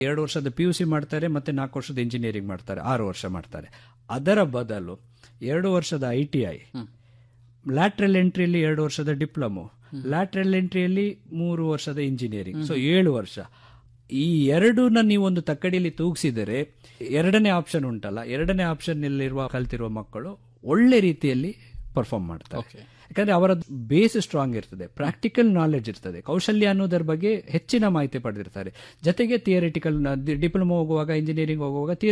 ಎರಡು ವರ್ಷದ P U C ಮಾಡ್ತಾರೆ ಮತ್ತೆ ನಾಲ್ಕು ವರ್ಷದ ಇಂಜಿನಿಯರಿಂಗ್ ಮಾಡ್ತಾರೆ ಆರು ವರ್ಷ ಮಾಡ್ತಾರೆ ಅದರ ಬದಲು ಎರಡು ವರ್ಷದ ಐ ಟಿ ಐ ಲ್ಯಾಟ್ರಲ್ ಎಂಟ್ರಿಯಲ್ಲಿ ಎರಡು ವರ್ಷದ ಡಿಪ್ಲೊಮೊ ಲ್ಯಾಟ್ರಲ್ ಎಂಟ್ರಿಯಲ್ಲಿ ಮೂರು ವರ್ಷದ ಇಂಜಿನಿಯರಿಂಗ್ ಸೊ ಏಳು ವರ್ಷ ಈ ಎರಡನ್ನ ನೀವು ಒಂದು ತಕ್ಕಡಿಯಲ್ಲಿ ತೂಗಿಸಿದರೆ ಎರಡನೇ ಆಪ್ಷನ್ ಉಂಟಲ್ಲ ಎರಡನೇ ಆಪ್ಷನ್ ನಲ್ಲಿರುವ ಕಲ್ತಿರುವ ಮಕ್ಕಳು ಒಳ್ಳೆ ರೀತಿಯಲ್ಲಿ ಪರ್ಫಾರ್ಮ್ ಮಾಡ್ತಾರೆ ಯಾಕಂದ್ರೆ ಅವರ ಬೇಸ್ ಸ್ಟ್ರಾಂಗ್ ಇರ್ತದೆ ಪ್ರಾಕ್ಟಿಕಲ್ ನಾಲೆಡ್ಜ್ ಇರ್ತದೆ ಕೌಶಲ್ಯ ಅನ್ನೋದರ ಬಗ್ಗೆ ಹೆಚ್ಚಿನ ಮಾಹಿತಿ ಪಡೆದಿರ್ತಾರೆ ಜೊತೆಗೆ ಥಿಯರಿಟಿಕಲ್ ಡಿಪ್ಲೊಮಾ ಹೋಗುವಾಗ ಇಂಜಿನಿಯರಿಂಗ್ ಹೋಗುವಾಗ